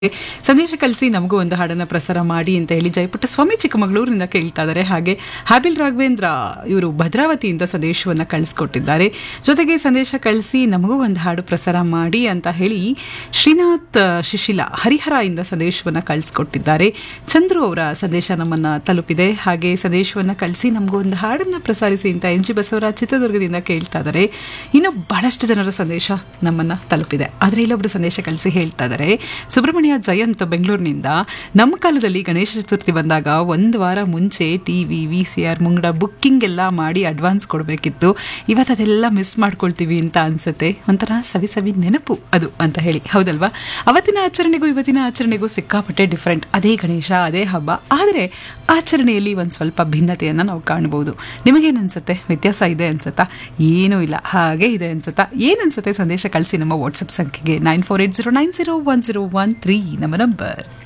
ಸಂದೇಶ ಕಳಿಸಿ ನಮಗೂ ಒಂದು ಹಾಡನ್ನ ಪ್ರಸಾರ ಮಾಡಿ ಅಂತ ಹೇಳಿ ಜಯಪುಟ್ಟ ಸ್ವಾಮಿ ಚಿಕ್ಕಮಗಳೂರಿನಿಂದ ಕೇಳ್ತಾ ಇದ್ದಾರೆ ಹಾಗೆ ಹಾಬಿಲ್ ರಾಘವೇಂದ್ರ ಇವರು ಭದ್ರಾವತಿಯಿಂದ ಸಂದೇಶವನ್ನ ಕಳಿಸ್ಕೊಟ್ಟಿದ್ದಾರೆ ಜೊತೆಗೆ ಸಂದೇಶ ಕಳಿಸಿ ನಮಗೂ ಒಂದು ಹಾಡು ಪ್ರಸಾರ ಮಾಡಿ ಅಂತ ಹೇಳಿ ಶ್ರೀನಾಥ್ ಶಿಶಿಲ ಹರಿಹರ ಇಂದ ಸಂದೇಶವನ್ನ ಕಳಿಸ್ಕೊಟ್ಟಿದ್ದಾರೆ ಚಂದ್ರು ಅವರ ಸಂದೇಶ ನಮ್ಮನ್ನ ತಲುಪಿದೆ ಹಾಗೆ ಸಂದೇಶವನ್ನ ಕಳಿಸಿ ನಮಗೂ ಒಂದು ಹಾಡನ್ನ ಪ್ರಸಾರಿಸಿ ಅಂತ ಎನ್ ಜಿ ಬಸವರಾಜ್ ಚಿತ್ರದುರ್ಗದಿಂದ ಕೇಳ್ತಾ ಇದ್ದಾರೆ ಇನ್ನು ಬಹಳಷ್ಟು ಜನರ ಸಂದೇಶ ನಮ್ಮನ್ನ ತಲುಪಿದೆ ಆದ್ರೆ ಇಲ್ಲೊಬ್ರು ಸಂದೇಶ ಕಳಿಸಿ ಹೇಳ್ತಾ ಇದ್ದಾರೆ ಸುಬ್ರಹ್ಮಣ್ಯ ಜಯಂತ್ ಬೆಂಗಳೂರಿನಿಂದ ನಮ್ಮ ಕಾಲದಲ್ಲಿ ಗಣೇಶ ಚತುರ್ಥಿ ಬಂದಾಗ ಒಂದು ವಾರ ಮುಂಚೆ ಟಿವಿ ವಿ ಸಿ ಆರ್ ಮುಂಗಡ ಬುಕ್ಕಿಂಗ್ ಎಲ್ಲ ಮಾಡಿ ಅಡ್ವಾನ್ಸ್ ಕೊಡಬೇಕಿತ್ತು ಇವತ್ತು ಅದೆಲ್ಲ ಮಿಸ್ ಮಾಡ್ಕೊಳ್ತೀವಿ ಅಂತ ಅನ್ಸುತ್ತೆ ಒಂಥರ ಸವಿ ಸವಿ ನೆನಪು ಅದು ಅಂತ ಹೇಳಿ ಹೌದಲ್ವಾ ಅವತ್ತಿನ ಆಚರಣೆಗೂ ಇವತ್ತಿನ ಆಚರಣೆಗೂ ಸಿಕ್ಕಾಪಟ್ಟೆ ಡಿಫ್ರೆಂಟ್ ಅದೇ ಗಣೇಶ ಅದೇ ಹಬ್ಬ ಆದರೆ ಆಚರಣೆಯಲ್ಲಿ ಒಂದು ಸ್ವಲ್ಪ ಭಿನ್ನತೆಯನ್ನು ನಾವು ಕಾಣಬಹುದು ನಿಮಗೇನು ಅನ್ಸುತ್ತೆ ವ್ಯತ್ಯಾಸ ಇದೆ ಅನ್ಸುತ್ತಾ ಏನೂ ಇಲ್ಲ ಹಾಗೆ ಇದೆ ಅನ್ಸುತ್ತಾ ಏನು ಅನ್ಸುತ್ತೆ ಸಂದೇಶ ಕಳಿಸಿ ನಮ್ಮ ವಾಟ್ಸಪ್ ಸಂಖ್ಯೆಗೆ nine four eight zero nine zero one zero one three ನಮ್ಮ ನಂಬರ್